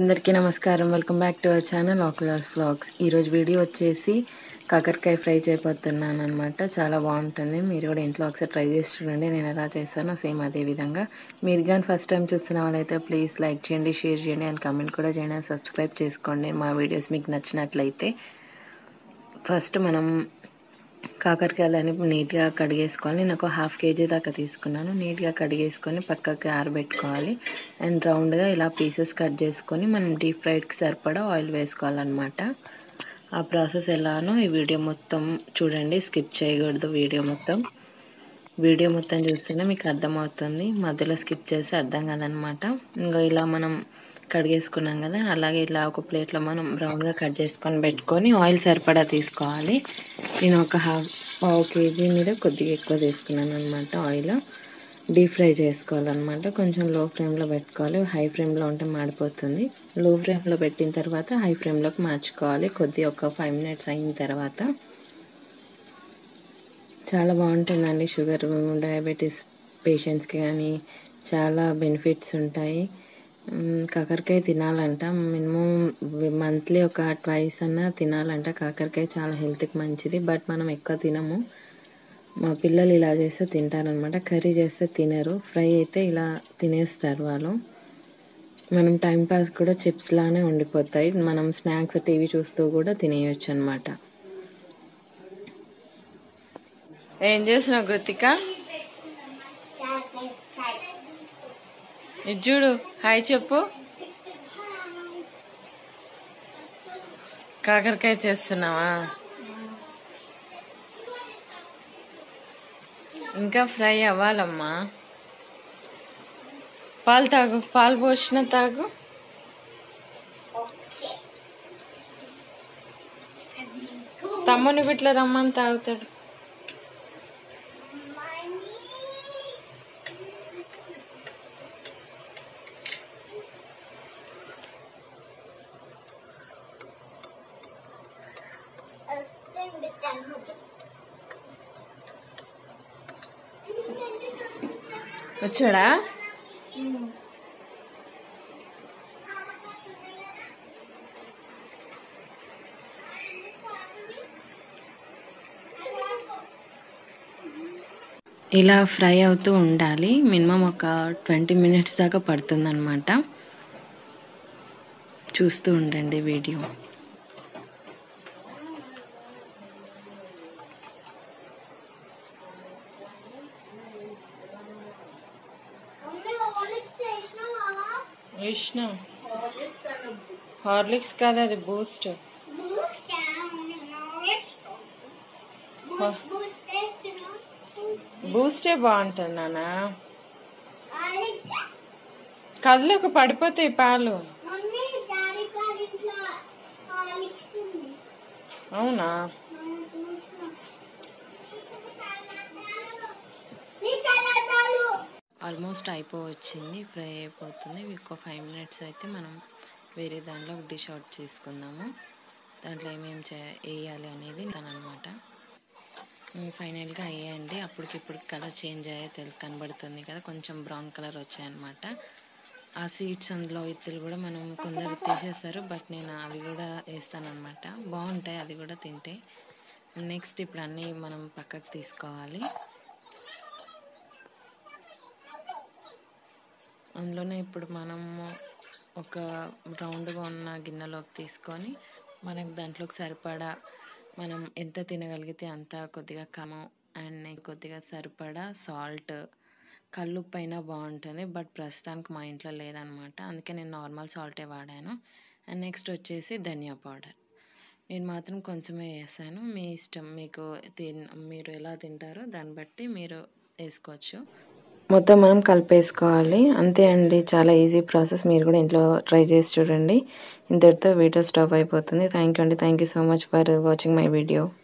అందరికీ నమస్కారం welcome back to our channel Akulas vlogs ఈరోజు వీడియో వచ్చేసి కాకరకాయ ఫ్రై చేయబోతున్నాను అనమాట చాలా బాగుంటుంది మీరు కూడా ఇంట్లో ఒకసారి ట్రై చేసి చూడండి నేను ఎలా చేస్తానో సేమ్ అదే విధంగా మీరు కానీ ఫస్ట్ టైం చూస్తున్న వాళ్ళైతే ప్లీజ్ లైక్ చేయండి షేర్ చేయండి అండ్ కమెంట్ కూడా చేయండి and సబ్స్క్రైబ్ చేసుకోండి మా వీడియోస్ మీకు నచ్చినట్లయితే ఫస్ట్ మనం కాకరకాయలని నీట్గా కడిగేసుకొని నాకు హాఫ్ కేజీ దాకా తీసుకున్నాను నీట్గా కడిగేసుకొని పక్కకి ఆరబెట్టుకోవాలి అండ్ రౌండ్గా ఇలా పీసెస్ కట్ చేసుకొని మనం డీప్ ఫ్రైడ్కి సరిపడా ఆయిల్ వేసుకోవాలన్నమాట ఆ ప్రాసెస్ ఎలానో ఈ వీడియో మొత్తం చూడండి స్కిప్ చేయకూడదు వీడియో మొత్తం వీడియో మొత్తం చూస్తేనే మీకు అర్థమవుతుంది మధ్యలో స్కిప్ చేసి అర్థం కాదనమాట ఇంకా ఇలా మనం కడిగేసుకున్నాం కదా అలాగే ఇలా ఒక ప్లేట్లో మనం రౌండ్గా కట్ చేసుకొని పెట్టుకొని ఆయిల్ సరిపడా తీసుకోవాలి నేను ఒక హాఫ్ పావు కేజీ మీద కొద్దిగా ఎక్కువ తీసుకున్నాను అనమాట ఆయిల్ డీప్ ఫ్రై చేసుకోవాలన్నమాట కొంచెం లో ఫ్లేమ్లో పెట్టుకోవాలి హై ఫ్లేమ్లో ఉంటే మాడిపోతుంది లో ఫ్లేమ్లో పెట్టిన తర్వాత హై ఫ్లేమ్లోకి మార్చుకోవాలి కొద్దిగా ఒక ఫైవ్ మినిట్స్ అయిన తర్వాత చాలా బాగుంటుందండి షుగర్ డయాబెటీస్ పేషెంట్స్కి కానీ చాలా బెనిఫిట్స్ ఉంటాయి మ్, కాకరకాయ తినాలంట మినిమం మంత్లీ ఒక ట్వైస్ అన్నా తినాలంట కాకరకాయ చాలా హెల్త్కి మంచిది బట్ మనం ఎక్కువ తినము మా పిల్లలు ఇలా చేస్తే తింటారనమాట కర్రీ చేస్తే తినరు ఫ్రై అయితే ఇలా తినేస్తారు వాళ్ళు మనం టైం పాస్ కూడా చిప్స్ లానే ఉండిపోతాయి మనం స్నాక్స్ టీవీ చూస్తూ కూడా తినేయొచ్చు అనమాట ఏం చేసినావు కృతిక ఇది చూడు హాయ్ చెప్పు కాకరకాయ చేస్తున్నావా ఇంకా ఫ్రై అవ్వాలమ్మా పాలు తాగు పాలు పోసిన తాగు తమ్ముని బిట్ల రమ్మని తాగుతాడు వచ్చాడా ఇలా ఫ్రై అవుతూ ఉండాలి మినిమం ఒక ట్వంటీ మినిట్స్ దాకా పడుతుందన్నమాట చూస్తూ ఉండండి వీడియో వేసిన హార్లిక్స్ కాదు అది బూస్ట్ బూస్టే బాగుంటుంది నాన్న కళ్ళకు పడిపోతాయి పాలు అవునా ఆల్మోస్ట్ అయిపోవచ్చింది ఫ్రై అయిపోతుంది ఇంకో ఫైవ్ మినిట్స్ అయితే మనం వేరే దాంట్లో ఒక డిష్ అవుట్ చేసుకుందాము దాంట్లో ఏమేమి చే వేయాలి అనేది అనమాట ఫైనల్గా అయ్యాయండి అప్పటికిప్పుడు కలర్ చేంజ్ అయ్యే తెలు కనబడుతుంది కదా కొంచెం బ్రౌన్ కలర్ వచ్చాయన్నమాట ఆ సీడ్స్ అందులో ఇత్తులు కూడా మనం కొందరు తీసేస్తారు బట్ నేను అవి కూడా వేస్తానమాట బాగుంటాయి అది కూడా తింటే నెక్స్ట్ ఇప్పుడు అన్నీ మనం పక్కకు తీసుకోవాలి అందులోనే ఇప్పుడు మనము ఒక రౌండ్గా ఉన్న గిన్నెలోకి తీసుకొని మనకు దాంట్లోకి సరిపడా మనం ఎంత తినగలిగితే అంత కొద్దిగా కమ అండ్ కొద్దిగా సరిపడా సాల్ట్ కల్లుప్పు అయినా బాగుంటుంది బట్ ప్రస్తుతానికి మా ఇంట్లో లేదనమాట అందుకే నేను నార్మల్ సాల్టే వాడాను అండ్ నెక్స్ట్ వచ్చేసి ధనియా పౌడర్ నేను మాత్రం కొంచెమే వేసాను మీ ఇష్టం మీకు తిన్ మీరు ఎలా తింటారో దాన్ని బట్టి మీరు వేసుకోవచ్చు మొత్తం మనం కలిపేసుకోవాలి అంతే అండి చాలా ఈజీ ప్రాసెస్ మీరు కూడా ఇంట్లో ట్రై చేసి చూడండి ఇంతటితో వీడియో స్టాప్ అయిపోతుంది థ్యాంక్ యూ అండి thank you so much for watching my video